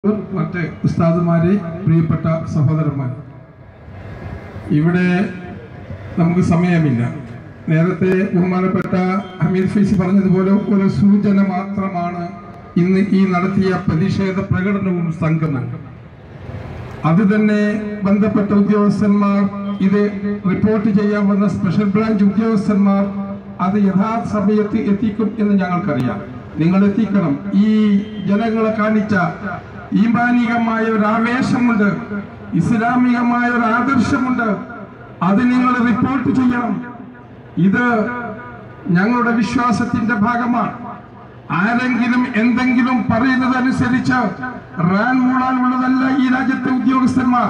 മറ്റ് ഉസ്താദുമാരെ പ്രിയപ്പെട്ട സഹോദരന്മാർ ഇവിടെ നമുക്ക് സമയമില്ല നേരത്തെ ബഹുമാനപ്പെട്ട ഹമീദ് ഫൈസി പറഞ്ഞതുപോലെ ഒരു സൂചന മാത്രമാണ് ഇന്ന് ഈ നടത്തിയ പ്രതിഷേധ പ്രകടനവും സംഗമവും അത് തന്നെ ബന്ധപ്പെട്ട ഉദ്യോഗസ്ഥന്മാർ ഇത് റിപ്പോർട്ട് ചെയ്യാൻ വന്ന സ്പെഷ്യൽ ബ്രാഞ്ച് ഉദ്യോഗസ്ഥന്മാർ അത് യഥാർത്ഥ സമയത്ത് എത്തിക്കും എന്ന് ഞങ്ങൾക്കറിയാം നിങ്ങൾ എത്തിക്കണം ഈ ജനങ്ങളെ കാണിച്ച ഈമാനികമായ ഒരു ആവേശമുണ്ട് ഇസ്ലാമികമായ ഒരു ആദർശമുണ്ട് അത് നിങ്ങൾ റിപ്പോർട്ട് ചെയ്യണം ഇത് ഞങ്ങളുടെ വിശ്വാസത്തിന്റെ ഭാഗമാണ് ആരെങ്കിലും എന്തെങ്കിലും പറയുന്നത് അനുസരിച്ച് റാൻ മൂളാനുള്ളതല്ല ഈ രാജ്യത്തെ ഉദ്യോഗസ്ഥന്മാർ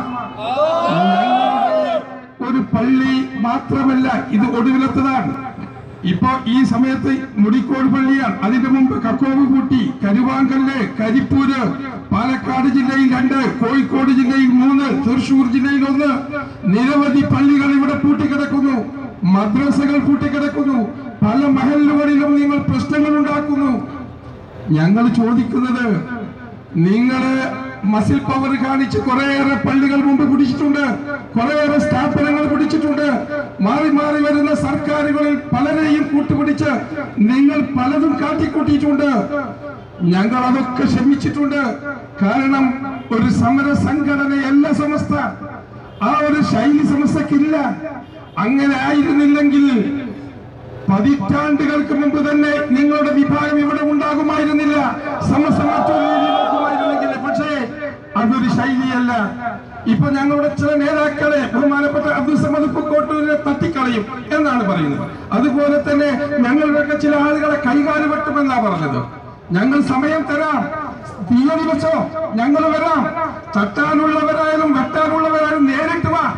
ഞങ്ങളുടെ ഒരു പള്ളി മാത്രമല്ല ഇത് ഒടുവിലത്തതാണ് ഇപ്പോ ഈ സമയത്ത് മുടിക്കോട് പള്ളിയാണ് അതിന്റെ മുമ്പ് കക്കോവ് കൂട്ടി കരുവാങ്കല്ല് കരിപ്പൂര് പാലക്കാട് ജില്ലയിൽ രണ്ട് കോഴിക്കോട് ജില്ലയിൽ മൂന്ന് തൃശൂർ ജില്ലയിൽ ഒന്ന് നിരവധി പള്ളികൾ ഇവിടെ പൂട്ടിക്കിടക്കുന്നു മദ്രസകൾ പൂട്ടിക്കിടക്കുന്നു പല മഹലുകളിലും നിങ്ങൾ പ്രശ്നങ്ങൾ ഉണ്ടാക്കുന്നു ഞങ്ങൾ ചോദിക്കുന്നത് നിങ്ങള് മസിൽ പവർ കാണിച്ച് കുറേയേറെ പള്ളികൾ മുമ്പ് പിടിച്ചിട്ടുണ്ട് കുറേയേറെ സ്ഥാപനങ്ങൾ പിടിച്ചിട്ടുണ്ട് മാറി മാറി വരുന്ന സർക്കാരുകളിൽ പലരെയും കൂട്ടുപിടിച്ച് നിങ്ങൾ പലതും കാട്ടിക്കൂട്ടിയിട്ടുണ്ട് ഞങ്ങൾ അതൊക്കെ ക്ഷമിച്ചിട്ടുണ്ട് കാരണം ഒരു സമര സംഘടനയല്ല സമസ്ത ആ ഒരു ശൈലി സമസ്തക്കില്ല അങ്ങനെ ആയിരുന്നില്ലെങ്കിൽ പതിറ്റാണ്ടുകൾക്ക് മുമ്പ് തന്നെ നിങ്ങളുടെ വിഭാഗം ഇവിടെ ഉണ്ടാകുമായിരുന്നില്ല സമസ്ത മറ്റൊരു രീതി നോക്കുമായിരുന്നെങ്കിൽ പക്ഷേ അതൊരു ശൈലിയല്ല ഇപ്പൊ ഞങ്ങളുടെ ചില നേതാക്കളെ ബഹുമാനപ്പെട്ട അബ്ദുൽ സമദ് പുക്കോട്ടൂരിനെ തട്ടിക്കളയും എന്നാണ് പറയുന്നത് അതുപോലെ തന്നെ ഞങ്ങളുടെയൊക്കെ ചില ആളുകളെ കൈകാല് വെട്ടുമെന്നാ പറഞ്ഞത് ഞങ്ങൾ സമയം തരാം തീയതി വെച്ചോ ഞങ്ങൾ വരാം ചട്ടാനുള്ളവരായാലും വെട്ടാനുള്ളവരായാലും നേരിട്ട് വാ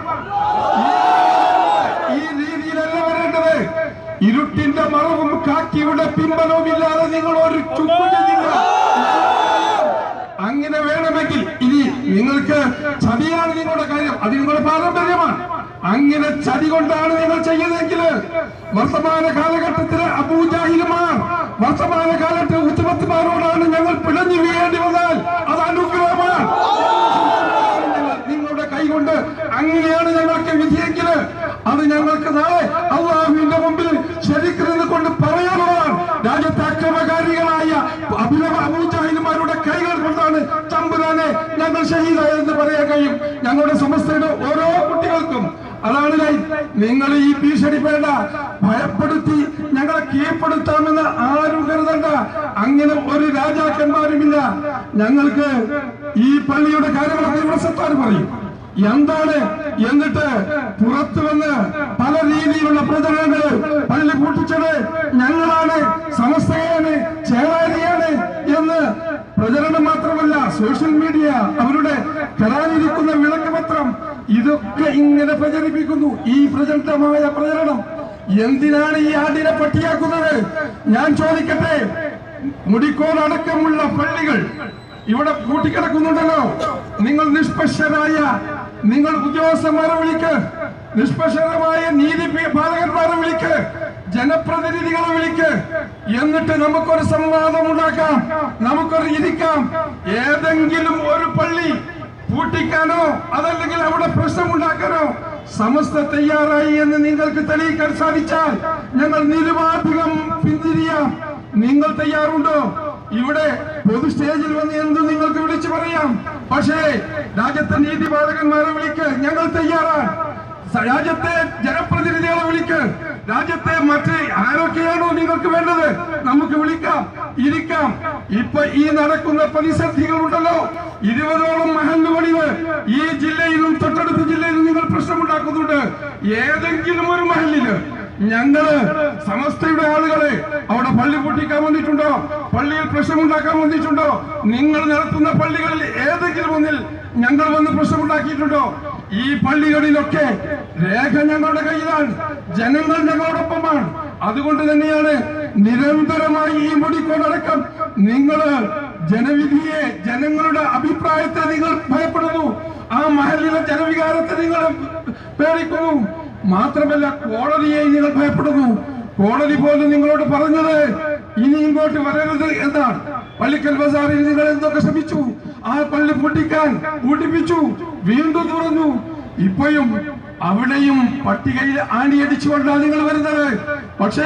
ഈ രീതിയിലല്ല വരേണ്ടത് ഇരുട്ടിന്റെ മറവും കാക്കിയുടെ പിൻബലവും ഇല്ലാതെ നിങ്ങൾ ഒരു ചുക്കും ചെയ്യില്ല അങ്ങനെ വേണമെങ്കിൽ ഇനി നിങ്ങൾക്ക് ചതിയാണ് നിങ്ങളുടെ കാര്യം അത് നിങ്ങളുടെ പാരമ്പര്യമാണ് അങ്ങനെ ചതി കൊണ്ടാണ് നിങ്ങൾ ചെയ്യുന്നതെങ്കിൽ വർത്തമാന കാലഘട്ടത്തിലെ അബൂജാഹിലുമാർ വർത്തമാന കാലത്ത് ഉത്തമത്തിമാരോടാണ് ഞങ്ങൾ പിഴഞ്ഞു വീഴേണ്ടി വന്നാൽ അത് അനുഗ്രഹമാണ് നിങ്ങളുടെ കൈകൊണ്ട് അങ്ങനെയാണ് ഞങ്ങൾക്ക് വിധിയെങ്കിൽ അത് ഞങ്ങൾക്ക് നാളെ അള്ളാഹുവിന്റെ മുമ്പിൽ ശരിക്കും കൊണ്ട് പറയാനുള്ളതാണ് രാജ്യത്തെ അക്രമകാരികളായ അഭിനവ അബൂജാഹിലുമാരുടെ കൈകൾ കൊണ്ടാണ് ചമ്പുരാനെ ഞങ്ങൾ ഷഹീദായെന്ന് പറയാൻ കഴിയും ഞങ്ങളുടെ സമസ്തയുടെ ഓരോ കുട്ടികൾക്കും അതാണ് ലൈൻ. നിങ്ങൾ ഈ ഭീഷണി വേണ്ട ഭയപ്പെടുത്തി ഞങ്ങളെ കീഴ്പ്പെടുത്താമെന്ന് ആരും കരുതണ്ട അങ്ങനെ ഒരു രാജാക്കന്മാരുമില്ല ഞങ്ങൾക്ക് ഈ പള്ളിയുടെ കാര്യങ്ങളൊക്കെ ഇവിടെ സത്താൻ പറയും എന്താണ് എന്നിട്ട് പുറത്തു വന്ന് പല രീതിയിലുള്ള പ്രചരണങ്ങൾ പള്ളി പൂട്ടിച്ചത് ഞങ്ങളാണ് സമസ്തയാണ് ചേളാരിയാണ് എന്ന് പ്രചരണം മാത്രമല്ല സോഷ്യൽ മീഡിയ അവരുടെ കരാനിരിക്കുന്ന വിളക്കപത്രം ഇതൊക്കെ ഇങ്ങനെ പ്രചരിപ്പിക്കുന്നു ഈ പ്രചണ്ഡമായ പ്രചരണം എന്തിനാണ് ഈ ആടിനെ പട്ടിയാക്കുന്നത് ഞാൻ ചോദിക്കട്ടെ മുടിക്കോട് അടക്കമുള്ള പള്ളികൾ ഇവിടെ കൂട്ടിക്കിടക്കുന്നുണ്ടല്ലോ നിങ്ങൾ നിഷ്പക്ഷരായ നിങ്ങൾ ഉദ്യോഗസ്ഥന്മാരെ വിളിക്ക് നിഷ്പക്ഷരമായ നീതി പാലകന്മാരെ വിളിക്ക് ജനപ്രതിനിധികളെ വിളിക്ക് എന്നിട്ട് നമുക്കൊരു സംവാദം ഉണ്ടാക്കാം നമുക്കൊരു ഇരിക്കാം ഏതെങ്കിലും ഒരു പള്ളി പൂട്ടിക്കാനോ അതല്ലെങ്കിൽ അവിടെ പ്രശ്നം ഉണ്ടാക്കാനോ സമസ്ത തയ്യാറായി എന്ന് നിങ്ങൾക്ക് തെളിയിക്കാൻ സാധിച്ചാൽ ഞങ്ങൾ നിരുപാധികം പിന്തിരിയാം നിങ്ങൾ തയ്യാറുണ്ടോ ഇവിടെ പൊതു സ്റ്റേജിൽ വന്ന് എന്തും നിങ്ങൾക്ക് വിളിച്ചു പറയാം പക്ഷേ രാജ്യത്തെ നീതിപാലകന്മാരെ വിളിക്ക് ഞങ്ങൾ തയ്യാറാണ് സ- രാജ്യത്തെ ജനപ്രതിനിധികളെ വിളിക്ക് രാജ്യത്തെ മറ്റ് ആരൊക്കെയാണോ നിങ്ങൾക്ക് വേണ്ടത് നമുക്ക് വിളിക്കാം ഇരിക്കാം ഇപ്പൊ ഈ നടക്കുന്ന പ്രതിസന്ധികൾ ഉണ്ടല്ലോ ഇരുപതോളം മഹല്ലുകളില് ഈ ജില്ലയിലും തൊട്ടടുത്ത ജില്ലയിലും നിങ്ങൾ പ്രശ്നമുണ്ടാക്കുന്നുണ്ട് ഏതെങ്കിലും ഒരു മഹലില് ഞങ്ങള് സമസ്തയുടെ ആളുകളെ അവിടെ പള്ളി പൊട്ടിക്കാൻ വന്നിട്ടുണ്ടോ പള്ളിയിൽ പ്രശ്നമുണ്ടാക്കാൻ വന്നിട്ടുണ്ടോ നിങ്ങൾ നടത്തുന്ന പള്ളികളിൽ ഏതെങ്കിലും ഒന്നിൽ ഞങ്ങൾ വന്ന് പ്രശ്നമുണ്ടാക്കിയിട്ടുണ്ടോ ഈ പള്ളികളിലൊക്കെ രേഖ ഞങ്ങളുടെ കയ്യിലാണ് ജനങ്ങൾ ഞങ്ങളോടൊപ്പമാണ് അതുകൊണ്ട് തന്നെയാണ് നിരന്തരമായി ഈ മുടിക്കൊണ്ടടക്കം നിങ്ങൾ ജനവിധിയെ ജനങ്ങളുടെ അഭിപ്രായത്തെ നിങ്ങൾ ഭയപ്പെടുന്നു ആ മഹലിലെ ജനവികാരത്തെ നിങ്ങൾ പേടിക്കുന്നു മാത്രമല്ല കോടതിയെ നിങ്ങൾ ഭയപ്പെടുന്നു കോടതി പോലും നിങ്ങളോട് പറഞ്ഞത് ഇനി ഇങ്ങോട്ട് വരരുത് എന്നാണ് പള്ളിക്കൽ ബസാറിൽ നിങ്ങൾ എന്തൊക്കെ ശ്രമിച്ചു ആ പള്ളി പൊട്ടിക്കാൻ പൂട്ടിപ്പിച്ചു വീണ്ടും തുറന്നു ഇപ്പോഴും അവിടെയും പട്ടികയിൽ ആണിയടിച്ചുകൊണ്ടാണ് നിങ്ങൾ വരുന്നത് പക്ഷേ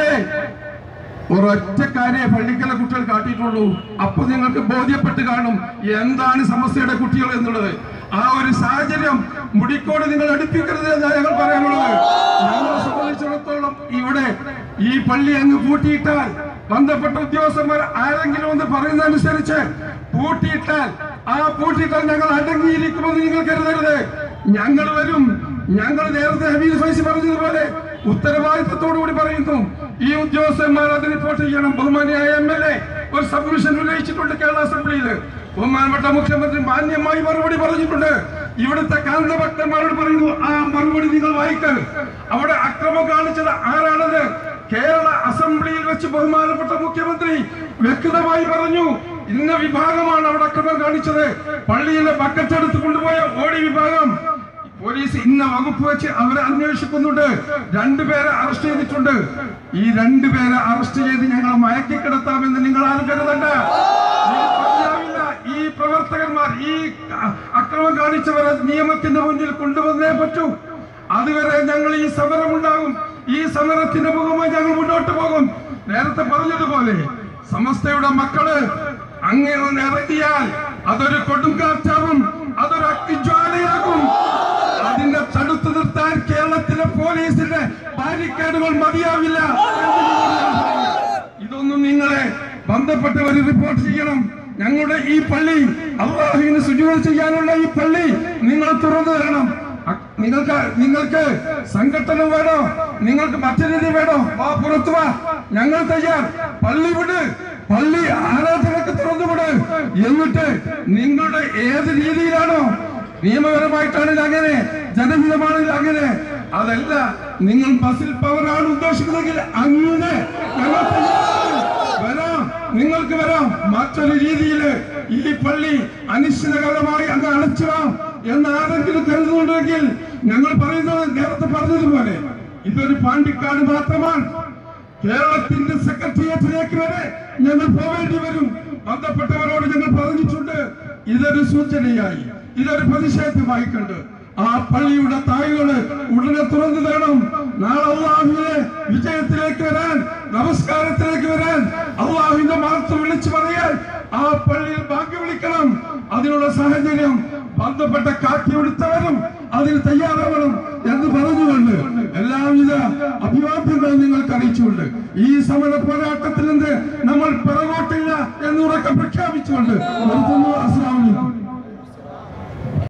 ഒരൊറ്റ കാര്യേ പള്ളിക്കലെ കുട്ടികൾ കാട്ടിയിട്ടുള്ളൂ അപ്പൊ നിങ്ങൾക്ക് ബോധ്യപ്പെട്ട് കാണും എന്താണ് സമസ്യയുടെ കുട്ടികൾ എന്നുള്ളത് ആ ഒരു സാഹചര്യം മുടിക്കോട് നിങ്ങൾ അടുപ്പിക്കരുത് എന്നാണ് ഞങ്ങൾ പറയാനുള്ളത് ഞങ്ങളെ സംബന്ധിച്ചിടത്തോളം ഇവിടെ ഈ പള്ളി അങ്ങ് പൂട്ടിയിട്ടാൽ ബന്ധപ്പെട്ട ഉദ്യോഗസ്ഥന്മാർ ആരെങ്കിലും ഒന്ന് പറയുന്നതനുസരിച്ച് പൂട്ടിയിട്ടാൽ ആ പൂട്ടിയിട്ടാൽ ഞങ്ങൾ അടങ്ങിയിരിക്കുമെന്ന് നിങ്ങൾ കരുതരുത് ഞങ്ങൾ വരും ഞങ്ങൾ നേരത്തെ ഹബീൽ ഫൈസി പറഞ്ഞതുപോലെ ഉത്തരവാദിത്തത്തോടു കൂടി പറയുന്നു ഈ ഉദ്യോഗസ്ഥന്മാർ അത് റിപ്പോർട്ട് ചെയ്യണം ബഹുമാനിയായ എം എൽ എ ഒരു സബ്മിഷൻ ഉന്നയിച്ചിട്ടുണ്ട് കേരള അസംബ്ലിയിൽ ബഹുമാനപ്പെട്ട മുഖ്യമന്ത്രി മാന്യമായി മറുപടി പറഞ്ഞിട്ടുണ്ട് ഇവിടുത്തെ കാന്തഭക്തന്മാരോട് പറയുന്നു ആ മറുപടി നിങ്ങൾ വായിക്ക് അവിടെ അക്രമം കാണിച്ചത് ആരാണത് കേരള അസംബ്ലിയിൽ വെച്ച് ബഹുമാനപ്പെട്ട മുഖ്യമന്ത്രി വ്യക്തമായി പറഞ്ഞു ഇന്ന വിഭാഗമാണ് അവിടെ അക്രമം കാണിച്ചത് പള്ളിയിലെ ബക്കറ്റ് എടുത്ത് കൊണ്ടുപോയ ഓടി വിഭാഗം പോലീസ് ഇന്ന വകുപ്പ് വെച്ച് അവരെ അന്വേഷിക്കുന്നുണ്ട് രണ്ടുപേരെ അറസ്റ്റ് ചെയ്തിട്ടുണ്ട് ഈ രണ്ടുപേരെ അറസ്റ്റ് ചെയ്ത് ഞങ്ങൾ മയക്കി കിടത്താമെന്ന് നിങ്ങൾ ആരും കരുതണ്ട ഇത് മതിയാവില്ല. ഈ പ്രവർത്തകന്മാർ ഈ അ- അക്രമം കാണിച്ചവരെ നിയമത്തിന്റെ മുന്നിൽ കൊണ്ടുവന്നേ പറ്റൂ അതുവരെ ഞങ്ങൾ ഈ സമരം ഉണ്ടാകും ഈ സമരത്തിന്റെ മുഖമായി ഞങ്ങൾ മുന്നോട്ട് പോകും നേരത്തെ പറഞ്ഞതുപോലെ സമസ്തയുടെ മക്കള് അങ്ങനെ ഒന്ന് ഇറങ്ങിയാൽ അതൊരു കൊടുങ്കാറ്റാവും അതൊരു അഗ്നിജ്വാലയാകും അതിനെ തടുത്തു നിർത്താൻ കേരളത്തിലെ പോലീസിന്റെ ബാരിക്കേഡുകൾ മതിയാവില്ല ഇതൊന്നും നിങ്ങളെ ബന്ധപ്പെട്ടവർ റിപ്പോർട്ട് ചെയ്യണം ഞങ്ങളുടെ ഈ പള്ളി അള്ളാഹുവിന് സുജൂർ ചെയ്യാനുള്ള ഈ പള്ളി നിങ്ങൾ തുറന്നു തരണം അ- നിങ്ങൾക്ക് നിങ്ങൾക്ക് സംഘടന വേണോ നിങ്ങൾക്ക് മറ്റു രീതി വേണോ വാ പുറത്തു വാ ഞങ്ങൾ തയ്യാർ പള്ളി വിട് പള്ളി ആരാധനക്ക് തുറന്നുവിട് എന്നിട്ട് നിങ്ങളുടെ ഏത് രീതിയിലാണോ നിയമപരമായിട്ടാണ് ഇത് അങ്ങനെ ജനഹിതമാണ് ഇത് അങ്ങനെ അതല്ല നിങ്ങൾ ബസിൽ പവറാണ് ഉദ്ദേശിക്കുന്നതെങ്കിൽ അങ്ങനെ ഞങ്ങൾ തയ്യാറാണ്. വരാം നിങ്ങൾക്ക് വരാം മറ്റൊരു രീതിയിൽ ഈ പള്ളി അനിശ്ചിതകാലമായി അങ്ങ് അടച്ചിടാം എന്ന് ആരെങ്കിലും കരുതുന്നുണ്ടെങ്കിൽ ഞങ്ങൾ പറയുന്നത് നേരത്തെ പറഞ്ഞതുപോലെ ഇതൊരു പാണ്ടിക്കാട് മാത്രമാണ് കേരളത്തിന്റെ സെക്രട്ടേറിയറ്റിലേക്ക് വരെ ഞങ്ങൾ പോവേണ്ടി വരും ബന്ധപ്പെട്ടവരോട് ഞങ്ങൾ പറഞ്ഞിട്ടുണ്ട് ഇതൊരു സൂചനയായി ഇതൊരു പ്രതിഷേധമായി കണ്ട് ആ പള്ളിയുടെ തായ്കള് ഉടനെ തുറന്നു തരണം നാളെ അള്ളാഹുവിനെ വിജയത്തിലേക്ക് വരാൻ നമസ്കാരത്തിലേക്ക് വരാൻ അള്ളാഹുവിന്റെ മഹത്വം വിളിച്ചു പറയാൻ ആ പള്ളിയിൽ ബാക്കി വിളിക്കണം അതിനുള്ള സാഹചര്യം ബന്ധപ്പെട്ട കാക്കിയെടുത്തവരും അതിന് തയ്യാറാവണം എന്ന് പറഞ്ഞുകൊണ്ട് എല്ലാവിധ അഭിവാദ്യങ്ങളും നിങ്ങൾക്ക് അറിയിച്ചുകൊണ്ട് ഈ സമര പോരാട്ടത്തിൽ നിന്ന് നമ്മൾ പിറകോട്ടില്ല എന്ന് ഉറക്കെ പ്രഖ്യാപിച്ചുകൊണ്ട് നിർത്തുന്നു അസ്സലാമു അലൈക്കും